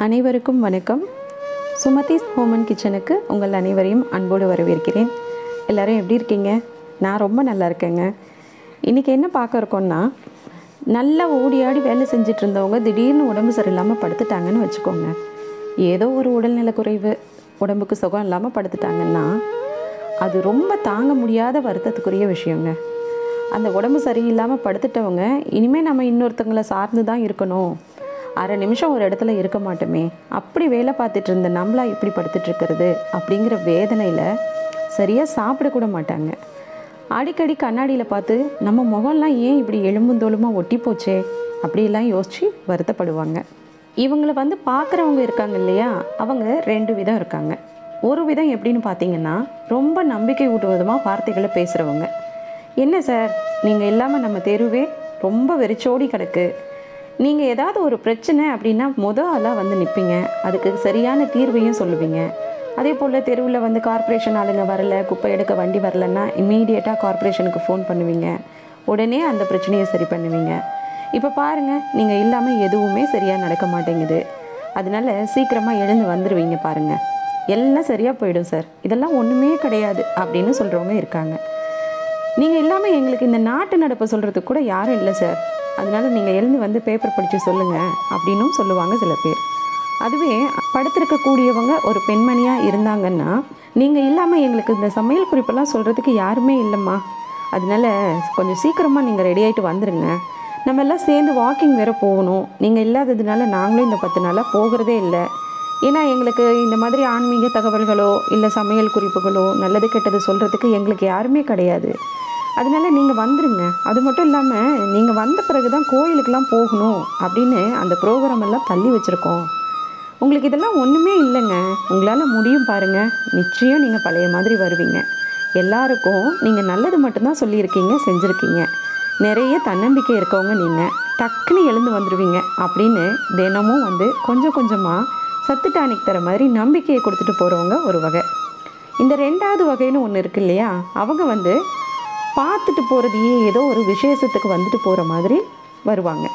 அனைவருக்கும் வணக்கம் சுமதிஸ் ஹோமன் கிச்சனுக்கு உங்கள் அனைவரையும் அன்போடு வரவேற்கிறேன் எல்லாரும் எப்படி இருக்கீங்க நான் ரொம்ப நல்லா இருக்கேங்க இன்றைக்கி என்ன பார்க்க இருக்கோம்னா நல்லா ஓடி ஆடி வேலை செஞ்சுட்டு இருந்தவங்க திடீர்னு உடம்பு சரியில்லாமல் படுத்துட்டாங்கன்னு வச்சுக்கோங்க ஏதோ ஒரு உடல்நல குறைவு உடம்புக்கு சுகம் இல்லாமல் படுத்துட்டாங்கன்னா அது ரொம்ப தாங்க முடியாத வருத்தத்துக்குரிய விஷயங்க அந்த உடம்பு சரியில்லாமல் படுத்துட்டவங்க இனிமேல் நம்ம இன்னொருத்தங்களை சார்ந்து தான் இருக்கணும் அரை நிமிஷம் ஒரு இடத்துல இருக்க மாட்டோமே அப்படி வேலை பார்த்துட்டு இருந்த நம்மளா இப்படி படுத்துட்டு இருக்கிறது அப்படிங்கிற வேதனையில் சரியாக சாப்பிடக்கூட மாட்டாங்க அடிக்கடி கண்ணாடியில் பார்த்து நம்ம முகம்லாம் ஏன் இப்படி எலும்பும் தோலுமாக ஒட்டி போச்சே அப்படிலாம் யோசித்து வருத்தப்படுவாங்க இவங்களை வந்து பார்க்குறவங்க இருக்காங்க இல்லையா அவங்க ரெண்டு விதம் இருக்காங்க ஒரு விதம் எப்படின்னு பார்த்தீங்கன்னா ரொம்ப நம்பிக்கை ஊட்டும் விதமாக வார்த்தைகளை பேசுகிறவங்க என்ன சார் நீங்கள் இல்லாமல் நம்ம தெருவே ரொம்ப வெறிச்சோடி கிடக்கு நீங்கள் ஏதாவது ஒரு பிரச்சனை அப்படின்னா முத ஆளாக வந்து நிற்பீங்க அதுக்கு சரியான தீர்வையும் சொல்லுவீங்க அதே போல் தெருவில் வந்து கார்ப்பரேஷன் ஆளுங்க வரல குப்பை எடுக்க வண்டி வரலன்னா இம்மீடியட்டாக கார்ப்பரேஷனுக்கு ஃபோன் பண்ணுவீங்க உடனே அந்த பிரச்சனையை சரி பண்ணுவீங்க இப்போ பாருங்கள் நீங்கள் இல்லாமல் எதுவுமே சரியாக நடக்க மாட்டேங்குது அதனால சீக்கிரமாக எழுந்து வந்துடுவீங்க பாருங்கள் எல்லாம் சரியாக போயிடும் சார் இதெல்லாம் ஒன்றுமே கிடையாது அப்படின்னு சொல்கிறவங்க இருக்காங்க நீங்கள் இல்லாமல் எங்களுக்கு இந்த நாட்டு நடப்பை சொல்கிறதுக்கு கூட யாரும் இல்லை சார் அதனால நீங்கள் எழுந்து வந்து பேப்பர் படித்து சொல்லுங்கள் அப்படின்னும் சொல்லுவாங்க சில பேர் அதுவே படுத்திருக்கக்கூடியவங்க ஒரு பெண்மணியாக இருந்தாங்கன்னா நீங்கள் இல்லாமல் எங்களுக்கு இந்த சமையல் குறிப்பெல்லாம் சொல்கிறதுக்கு யாருமே இல்லைம்மா அதனால கொஞ்சம் சீக்கிரமாக நீங்கள் ரெடி ஆகிட்டு வந்துடுங்க நம்ம எல்லாம் சேர்ந்து வாக்கிங் வேறு போகணும் நீங்கள் இல்லாததுனால நாங்களும் இந்த பத்து நாளாக போகிறதே இல்லை ஏன்னா எங்களுக்கு இந்த மாதிரி ஆன்மீக தகவல்களோ இல்லை சமையல் குறிப்புகளோ நல்லது கெட்டது சொல்கிறதுக்கு எங்களுக்கு யாருமே கிடையாது அதனால நீங்கள் வந்துடுங்க அது மட்டும் இல்லாமல் நீங்கள் வந்த பிறகு தான் கோயிலுக்கெல்லாம் போகணும் அப்படின்னு அந்த ப்ரோக்ராம் எல்லாம் தள்ளி வச்சுருக்கோம் உங்களுக்கு இதெல்லாம் ஒன்றுமே இல்லைங்க உங்களால் முடியும் பாருங்கள் நிச்சயம் நீங்கள் பழைய மாதிரி வருவீங்க எல்லாருக்கும் நீங்கள் நல்லது மட்டும்தான் சொல்லியிருக்கீங்க செஞ்சுருக்கீங்க நிறைய தன்னம்பிக்கை இருக்கவங்க நீங்கள் டக்குன்னு எழுந்து வந்துடுவீங்க அப்படின்னு தினமும் வந்து கொஞ்சம் கொஞ்சமாக சத்து டானிக் தர மாதிரி நம்பிக்கையை கொடுத்துட்டு போகிறவங்க ஒரு வகை இந்த ரெண்டாவது வகைன்னு ஒன்று இருக்கு இல்லையா அவங்க வந்து பார்த்துட்டு போகிறதையே ஏதோ ஒரு விசேஷத்துக்கு வந்துட்டு போகிற மாதிரி வருவாங்க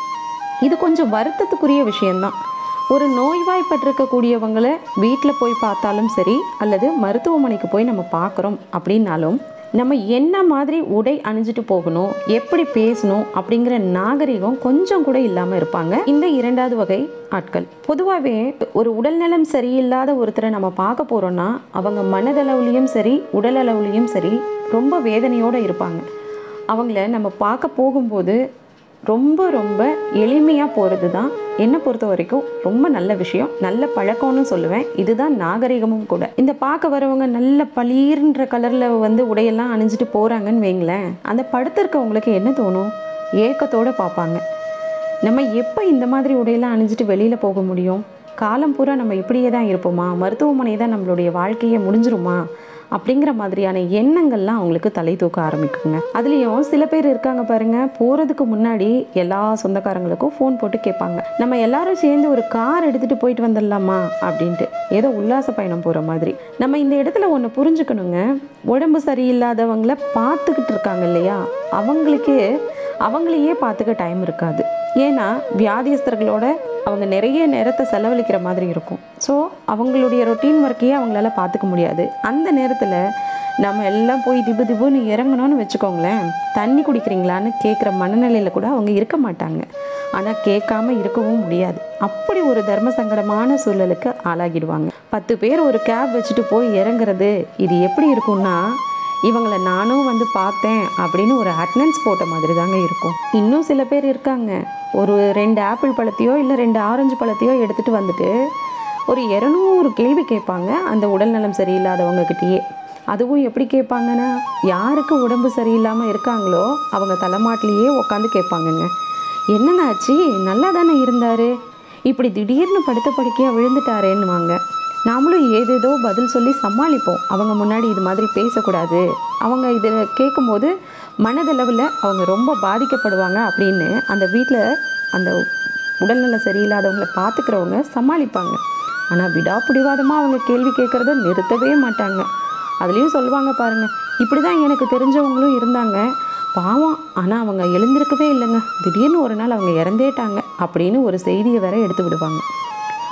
இது கொஞ்சம் வருத்தத்துக்குரிய விஷயந்தான் ஒரு நோய்வாய்ப்பட்டிருக்கக்கூடியவங்களை வீட்டில் போய் பார்த்தாலும் சரி அல்லது மருத்துவமனைக்கு போய் நம்ம பார்க்குறோம் அப்படின்னாலும் நம்ம என்ன மாதிரி உடை அணிஞ்சிட்டு போகணும் எப்படி பேசணும் அப்படிங்கிற நாகரிகம் கொஞ்சம் கூட இல்லாமல் இருப்பாங்க இந்த இரண்டாவது வகை ஆட்கள் பொதுவாகவே ஒரு உடல்நலம் சரியில்லாத ஒருத்தரை நம்ம பார்க்க போகிறோன்னா அவங்க மனதளவுலேயும் சரி உடலளவுலேயும் சரி ரொம்ப வேதனையோடு இருப்பாங்க அவங்கள நம்ம பார்க்க போகும்போது ரொம்ப ரொம்ப எளிமையாக போகிறது தான் என்னை பொறுத்த வரைக்கும் ரொம்ப நல்ல விஷயம் நல்ல பழக்கம்னு சொல்லுவேன் இதுதான் நாகரிகமும் கூட இந்த பார்க்க வரவங்க நல்ல பளீர்ன்ற கலரில் வந்து உடையெல்லாம் அணிஞ்சிட்டு போகிறாங்கன்னு வைங்களேன் அந்த படுத்திருக்கவங்களுக்கு என்ன தோணும் ஏக்கத்தோடு பார்ப்பாங்க நம்ம எப்போ இந்த மாதிரி உடையெல்லாம் அணிஞ்சிட்டு வெளியில் போக முடியும் காலம் பூரா நம்ம இப்படியே தான் இருப்போமா மருத்துவமனை தான் நம்மளுடைய வாழ்க்கையே முடிஞ்சிருமா அப்படிங்கிற மாதிரியான எண்ணங்கள்லாம் அவங்களுக்கு தலை தூக்க ஆரம்பிக்குங்க அதுலேயும் சில பேர் இருக்காங்க பாருங்க போகிறதுக்கு முன்னாடி எல்லா சொந்தக்காரங்களுக்கும் ஃபோன் போட்டு கேட்பாங்க நம்ம எல்லாரும் சேர்ந்து ஒரு கார் எடுத்துகிட்டு போயிட்டு வந்துடலாமா அப்படின்ட்டு ஏதோ உல்லாச பயணம் போகிற மாதிரி நம்ம இந்த இடத்துல ஒன்று புரிஞ்சுக்கணுங்க உடம்பு சரியில்லாதவங்கள பார்த்துக்கிட்டு இருக்காங்க இல்லையா அவங்களுக்கு அவங்களையே பார்த்துக்க டைம் இருக்காது ஏன்னா வியாதியஸ்தர்களோட அவங்க நிறைய நேரத்தை செலவழிக்கிற மாதிரி இருக்கும் ஸோ அவங்களுடைய ரொட்டீன் ஒர்க்கையே அவங்களால பார்த்துக்க முடியாது அந்த நேரத்தில் நம்ம எல்லாம் போய் திபு திபுன்னு இறங்கணும்னு வச்சுக்கோங்களேன் தண்ணி குடிக்கிறீங்களான்னு கேட்குற மனநிலையில் கூட அவங்க இருக்க மாட்டாங்க ஆனால் கேட்காம இருக்கவும் முடியாது அப்படி ஒரு தர்ம சங்கடமான சூழலுக்கு ஆளாகிடுவாங்க பத்து பேர் ஒரு கேப் வச்சுட்டு போய் இறங்குறது இது எப்படி இருக்கும்னா இவங்களை நானும் வந்து பார்த்தேன் அப்படின்னு ஒரு அட்டனன்ஸ் போட்ட மாதிரி தாங்க இருக்கும் இன்னும் சில பேர் இருக்காங்க ஒரு ரெண்டு ஆப்பிள் பழத்தையோ இல்லை ரெண்டு ஆரஞ்சு பழத்தையோ எடுத்துகிட்டு வந்துட்டு ஒரு இரநூறு கேள்வி கேட்பாங்க அந்த உடல்நலம் சரியில்லாதவங்கக்கிட்டேயே அதுவும் எப்படி கேட்பாங்கன்னா யாருக்கு உடம்பு சரியில்லாமல் இருக்காங்களோ அவங்க தலைமாட்டிலேயே உட்காந்து கேட்பாங்கங்க என்னங்க ஆச்சு நல்லா தானே இருந்தார் இப்படி திடீர்னு படுத்த படுக்கையாக விழுந்துட்டாரேன்னுவாங்க நாமளும் ஏதேதோ பதில் சொல்லி சமாளிப்போம் அவங்க முன்னாடி இது மாதிரி பேசக்கூடாது அவங்க இதை கேட்கும்போது மனதளவில் அவங்க ரொம்ப பாதிக்கப்படுவாங்க அப்படின்னு அந்த வீட்டில் அந்த உடல்நலம் சரியில்லாதவங்களை பார்த்துக்கிறவங்க சமாளிப்பாங்க ஆனால் விடாப்பிடிவாதமாக அவங்க கேள்வி கேட்குறத நிறுத்தவே மாட்டாங்க அதுலேயும் சொல்லுவாங்க பாருங்கள் இப்படி தான் எனக்கு தெரிஞ்சவங்களும் இருந்தாங்க பாவம் ஆனால் அவங்க எழுந்திருக்கவே இல்லைங்க திடீர்னு ஒரு நாள் அவங்க இறந்தேட்டாங்க அப்படின்னு ஒரு செய்தியை வேற எடுத்து விடுவாங்க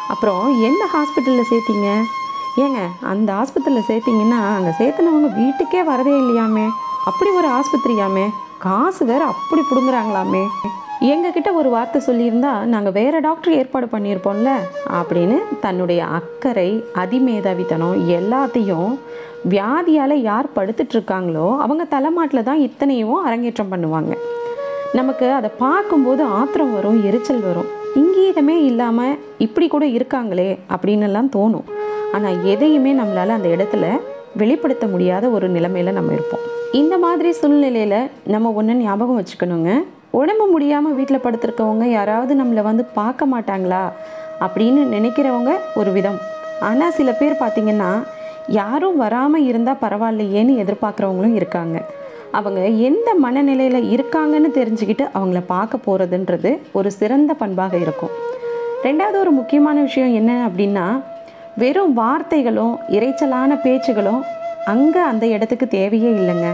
அப்புறம் எந்த ஹாஸ்பிட்டலில் சேர்த்தீங்க ஏங்க அந்த ஆஸ்பத்திரியில் சேர்த்தீங்கன்னா அங்கே சேர்த்துனவங்க வீட்டுக்கே வரதே இல்லையாமே அப்படி ஒரு ஆஸ்பத்திரியாமே காசு வேற அப்படி பிடுங்குறாங்களாமே எங்ககிட்ட ஒரு வார்த்தை சொல்லியிருந்தா நாங்கள் வேற டாக்டர் ஏற்பாடு பண்ணியிருப்போம்ல அப்படின்னு தன்னுடைய அக்கறை அதிமேதாவித்தனம் எல்லாத்தையும் வியாதியால் யார் படுத்துட்டு இருக்காங்களோ அவங்க தலைமாட்டில் தான் இத்தனையும் அரங்கேற்றம் பண்ணுவாங்க நமக்கு அதை பார்க்கும்போது ஆத்திரம் வரும் எரிச்சல் வரும் இங்கீதமே இல்லாமல் இப்படி கூட இருக்காங்களே அப்படின்னு எல்லாம் தோணும் ஆனால் எதையுமே நம்மளால் அந்த இடத்துல வெளிப்படுத்த முடியாத ஒரு நிலைமையில் நம்ம இருப்போம் இந்த மாதிரி சூழ்நிலையில் நம்ம ஒன்று ஞாபகம் வச்சுக்கணுங்க உடம்பு முடியாமல் வீட்டில் படுத்திருக்கவங்க யாராவது நம்மளை வந்து பார்க்க மாட்டாங்களா அப்படின்னு நினைக்கிறவங்க ஒரு விதம் ஆனால் சில பேர் பார்த்திங்கன்னா யாரும் வராமல் இருந்தால் பரவாயில்லையேன்னு எதிர்பார்க்குறவங்களும் இருக்காங்க அவங்க எந்த மனநிலையில் இருக்காங்கன்னு தெரிஞ்சுக்கிட்டு அவங்கள பார்க்க போகிறதுன்றது ஒரு சிறந்த பண்பாக இருக்கும் ரெண்டாவது ஒரு முக்கியமான விஷயம் என்ன அப்படின்னா வெறும் வார்த்தைகளும் இறைச்சலான பேச்சுகளும் அங்கே அந்த இடத்துக்கு தேவையே இல்லைங்க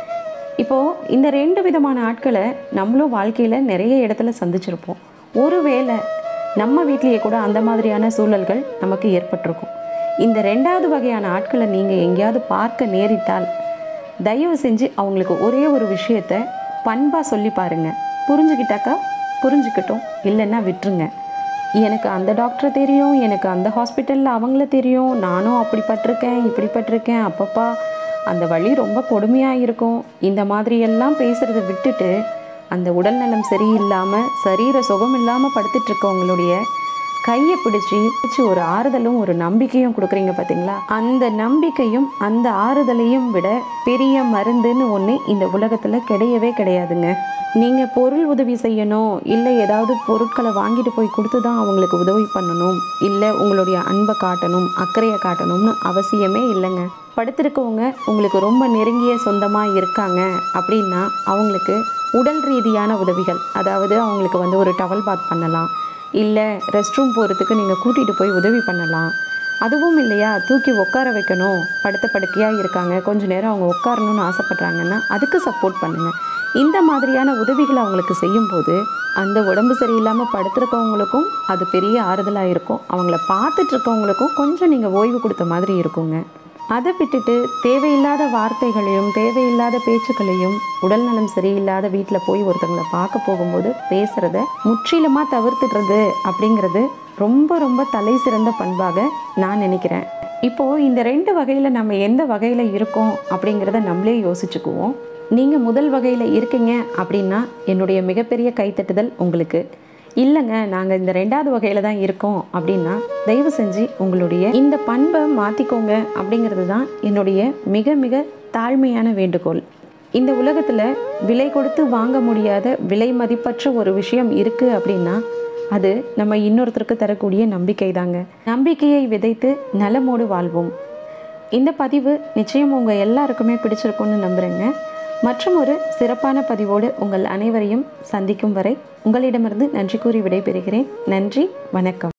இப்போது இந்த ரெண்டு விதமான ஆட்களை நம்மளும் வாழ்க்கையில் நிறைய இடத்துல சந்திச்சிருப்போம் ஒருவேளை நம்ம வீட்லேயே கூட அந்த மாதிரியான சூழல்கள் நமக்கு ஏற்பட்டிருக்கும் இந்த ரெண்டாவது வகையான ஆட்களை நீங்கள் எங்கேயாவது பார்க்க நேரிட்டால் தயவு செஞ்சு அவங்களுக்கு ஒரே ஒரு விஷயத்த பண்பாக சொல்லி பாருங்க புரிஞ்சுக்கிட்டாக்கா புரிஞ்சுக்கட்டும் இல்லைன்னா விட்டுருங்க எனக்கு அந்த டாக்டரை தெரியும் எனக்கு அந்த ஹாஸ்பிட்டலில் அவங்கள தெரியும் நானும் அப்படி பட்டிருக்கேன் இப்படி பட்டிருக்கேன் அப்பப்பா அந்த வழி ரொம்ப கொடுமையாக இருக்கும் இந்த மாதிரியெல்லாம் பேசுகிறத விட்டுட்டு அந்த உடல்நலம் சரியில்லாமல் சரீர சுகம் இல்லாமல் படுத்துட்டு இருக்கவங்களுடைய கையை பிடிச்சி பிடிச்சி ஒரு ஆறுதலும் ஒரு நம்பிக்கையும் கொடுக்குறீங்க பார்த்தீங்களா அந்த நம்பிக்கையும் அந்த ஆறுதலையும் விட பெரிய மருந்துன்னு ஒன்று இந்த உலகத்தில் கிடையவே கிடையாதுங்க நீங்கள் பொருள் உதவி செய்யணும் இல்லை ஏதாவது பொருட்களை வாங்கிட்டு போய் கொடுத்து தான் அவங்களுக்கு உதவி பண்ணணும் இல்லை உங்களுடைய அன்பை காட்டணும் அக்கறையை காட்டணும்னு அவசியமே இல்லைங்க படுத்திருக்கவங்க உங்களுக்கு ரொம்ப நெருங்கிய சொந்தமாக இருக்காங்க அப்படின்னா அவங்களுக்கு உடல் ரீதியான உதவிகள் அதாவது அவங்களுக்கு வந்து ஒரு டவல் பாத் பண்ணலாம் இல்லை ரெஸ்ட் ரூம் போகிறதுக்கு நீங்கள் கூட்டிகிட்டு போய் உதவி பண்ணலாம் அதுவும் இல்லையா தூக்கி உட்கார வைக்கணும் படுத்த படுக்கையாக இருக்காங்க கொஞ்ச நேரம் அவங்க உட்காரணும்னு ஆசைப்பட்றாங்கன்னா அதுக்கு சப்போர்ட் பண்ணுங்கள் இந்த மாதிரியான உதவிகளை அவங்களுக்கு செய்யும்போது அந்த உடம்பு சரியில்லாமல் படுத்துருக்கவங்களுக்கும் அது பெரிய ஆறுதலாக இருக்கும் அவங்கள பார்த்துட்டு இருக்கவங்களுக்கும் கொஞ்சம் நீங்கள் ஓய்வு கொடுத்த மாதிரி இருக்குங்க அதை விட்டுட்டு தேவையில்லாத வார்த்தைகளையும் தேவையில்லாத பேச்சுக்களையும் உடல்நலம் சரியில்லாத வீட்டில் போய் ஒருத்தவங்களை பார்க்க போகும்போது பேசுகிறத முற்றிலுமாக தவிர்த்துடுறது அப்படிங்கிறது ரொம்ப ரொம்ப தலை சிறந்த பண்பாக நான் நினைக்கிறேன் இப்போது இந்த ரெண்டு வகையில் நம்ம எந்த வகையில் இருக்கோம் அப்படிங்கிறத நம்மளே யோசிச்சுக்குவோம் நீங்கள் முதல் வகையில் இருக்கீங்க அப்படின்னா என்னுடைய மிகப்பெரிய கைத்தட்டுதல் உங்களுக்கு இல்லைங்க நாங்கள் இந்த ரெண்டாவது வகையில் தான் இருக்கோம் அப்படின்னா தயவு செஞ்சு உங்களுடைய இந்த பண்பை மாற்றிக்கோங்க அப்படிங்கிறது தான் என்னுடைய மிக மிக தாழ்மையான வேண்டுகோள் இந்த உலகத்தில் விலை கொடுத்து வாங்க முடியாத விலை மதிப்பற்ற ஒரு விஷயம் இருக்குது அப்படின்னா அது நம்ம இன்னொருத்தருக்கு தரக்கூடிய நம்பிக்கை தாங்க நம்பிக்கையை விதைத்து நலமோடு வாழ்வோம் இந்த பதிவு நிச்சயம் உங்கள் எல்லாருக்குமே பிடிச்சிருக்கும்னு நம்புகிறேங்க மற்றும் ஒரு சிறப்பான பதிவோடு உங்கள் அனைவரையும் சந்திக்கும் வரை உங்களிடமிருந்து நன்றி கூறி விடைபெறுகிறேன் நன்றி வணக்கம்